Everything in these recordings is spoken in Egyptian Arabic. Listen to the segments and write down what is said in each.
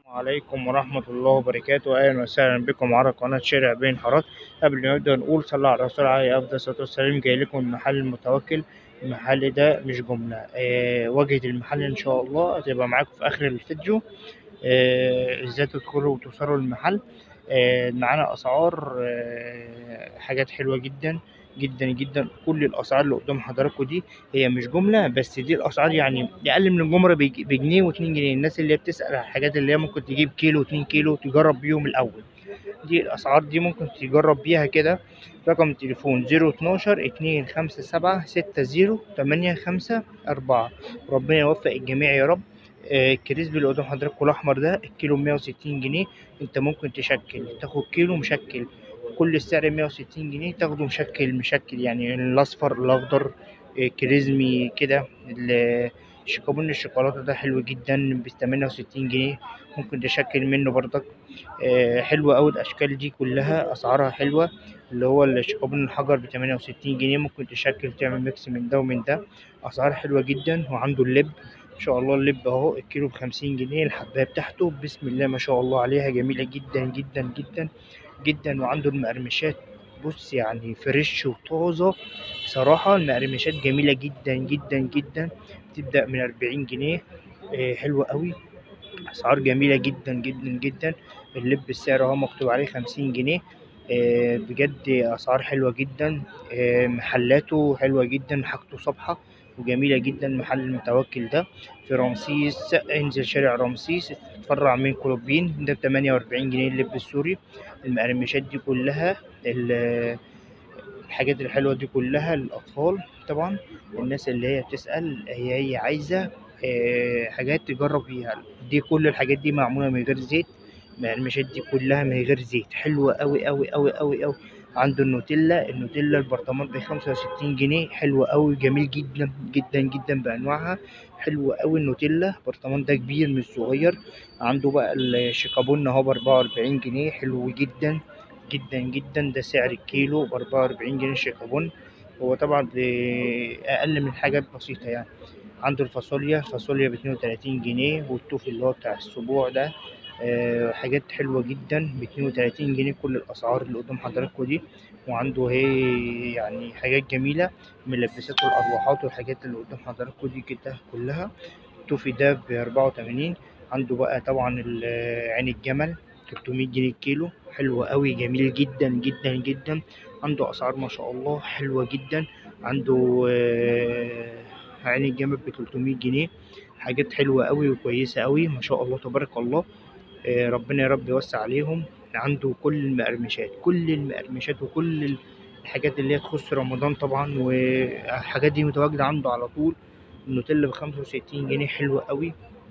عليكم ورحمة الله وبركاته أهلا وسهلا بكم على قناة شارع بين حارات قبل ما نبدأ نقول صلى على الرسول عليه أفضل الصلاة والسلام جاي لكم من محل المتوكل المحل ده مش جملة آه واجهة المحل إن شاء الله هتبقى معاكم في آخر الفيديو آه إزاي تدخلوا وتوصلوا المحل آه معانا أسعار آه حاجات حلوة جدا جدا جدا كل الأسعار اللي قدام حضراتكم دي هي مش جملة بس دي الأسعار يعني أقل من الجمرة بج- بجنيه واتنين جنيه الناس اللي هي بتسأل على الحاجات اللي هي ممكن تجيب كيلو واتنين كيلو تجرب بيهم الأول دي الأسعار دي ممكن تجرب بيها كده رقم التليفون زيرو اتناشر اتنين خمسة سبعة ستة زيرو تمانية خمسة أربعة ربنا يوفق الجميع يا رب آه، الكريسبي اللي قدام حضراتكم الأحمر ده الكيلو بمية وستين جنيه انت ممكن تشكل تاخد كيلو مشكل كل السعر مية وستين جنيه تاخده مشكل مشكل يعني الأصفر الأخضر آه، كريزمي كده ال- الشيكابون الشوكولاتة ده حلو جدا بتمانية وستين جنيه ممكن تشكل منه برضك آه، حلوة أوي الأشكال دي كلها أسعارها حلوة اللي هو الشيكابون الحجر بتمانية وستين جنيه ممكن تشكل تعمل ميكس من ده ومن ده أسعار حلوة جدا وعنده اللب ما شاء الله اللب أهو الكيلو بخمسين جنيه الحباية بتاعته بسم الله ما شاء الله عليها جميلة جدا جدا جدا جدا وعنده المقرمشات بص يعني فريش وطازة بصراحة المقرمشات جميلة جدا جدا جدا تبدأ من أربعين جنيه آه، حلوة قوي أسعار جميلة جدا جدا جدا اللب السعر اهو مكتوب عليه خمسين جنيه آه، بجد أسعار حلوة جدا آه، محلاته حلوة جدا حاجته صبحة وجميلة جدا محل المتوكل ده في رمسيس انزل شارع رمسيس اتفرع من كولوبين ده بتمانية وأربعين جنيه اللب السوري المقرمشات دي كلها ال- الحاجات الحلوة دي كلها للأطفال طبعا الناس اللي هي بتسأل هي هي عايزة آه، حاجات تجرب فيها دي كل الحاجات دي معمولة من غير زيت المقرمشات دي كلها من غير زيت حلوة أوي أوي أوي أوي أوي عنده النوتيلا النوتيلا البرطمان بخمسة وستين جنيه حلوة أوي جميل جدا جدا جدا بأنواعها حلوة أوي النوتيلا البرطمان ده كبير مش صغير عنده بقى الشيكابون اهو بأربعة وأربعين جنيه حلو جدا جدا جدا ده سعر الكيلو بأربعة وأربعين جنيه الشيكابون هو طبعا بأقل من حاجات بسيطة يعني عنده الفاصوليا الفاصوليا باتنين وتلاتين جنيه والتوفي اللي هو بتاع السبوع ده آه، حاجات حلوة جدا باتنين وتلاتين جنيه كل الأسعار اللي قدام حضراتكم دي وعنده هي يعني حاجات جميلة ملبسات والأروحات والحاجات اللي قدام حضراتكم دي كده كلها التوفي ده بأربعة وتمانين عنده بقى طبعا ال- عين الجمل تلتمية جنيه الكيلو حلو قوي جميل جدا جدا جدا عنده أسعار ما شاء الله حلوة جدا عنده آه، عين الجمل بتلتمية جنيه حاجات حلوة قوي وكويسة قوي ما شاء الله تبارك الله آه، ربنا يا رب يوسع عليهم عنده كل المقرمشات كل المقرمشات وكل الحاجات اللي هي تخص رمضان طبعا والحاجات دي متواجدة عنده على طول النوتيلا بخمسة وستين جنيه حلوة قوي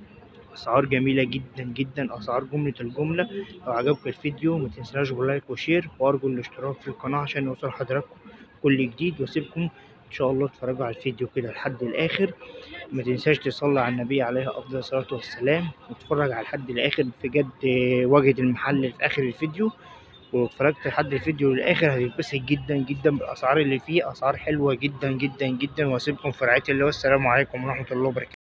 أسعار جميلة جدا جدا أسعار جملة الجملة لو عجبك الفيديو متنساش بلايك وشير وأرجو الاشتراك في القناة عشان يوصل حضراتكم كل جديد وأسيبكم إن شاء الله تتفرجوا على الفيديو كده لحد الآخر ما تنساش تصلي على النبي عليه أفضل الصلاة والسلام وتتفرج على لحد الآخر بجد واجهة المحل في آخر الفيديو ولو اتفرجت لحد الفيديو للآخر هتتبسط جدا جدا بالأسعار اللي فيه أسعار حلوة جدا جدا جدا وأسيبكم في رعاية الله والسلام عليكم ورحمة الله وبركاته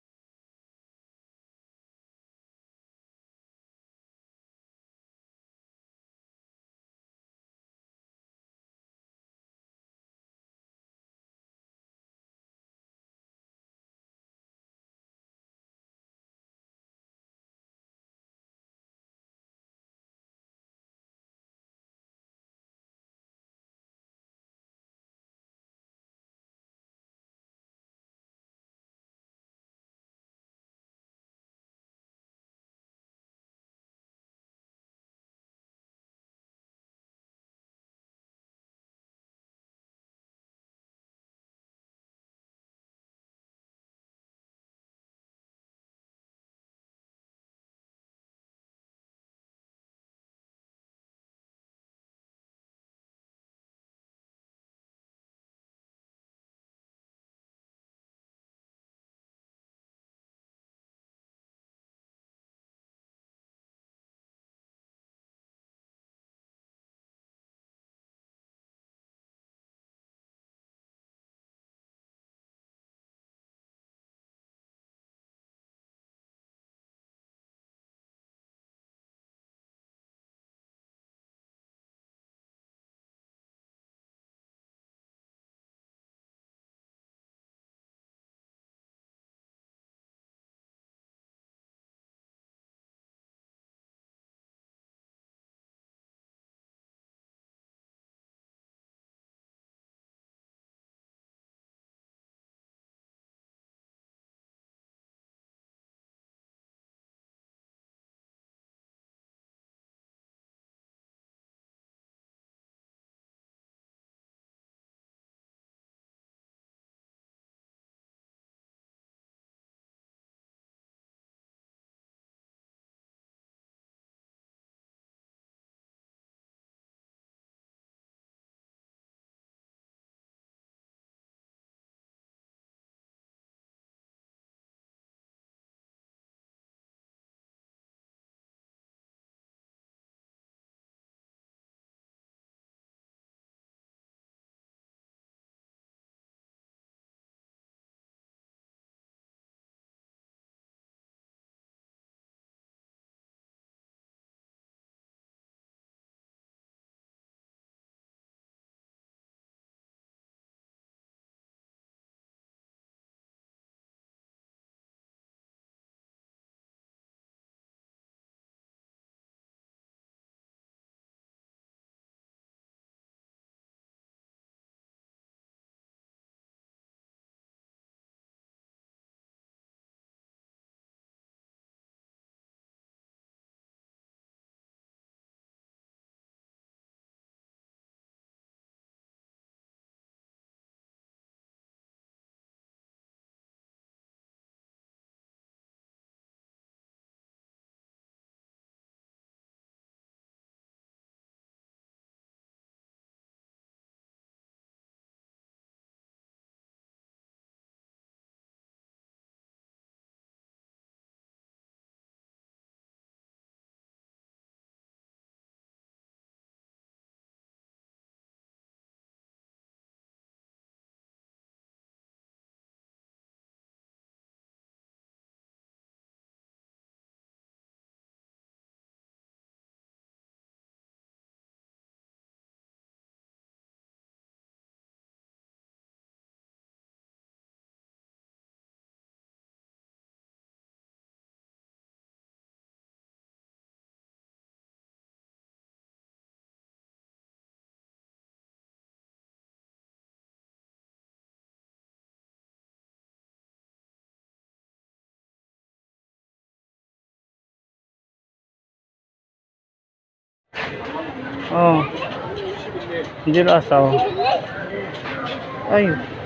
اه دي القصعة اهو ايوه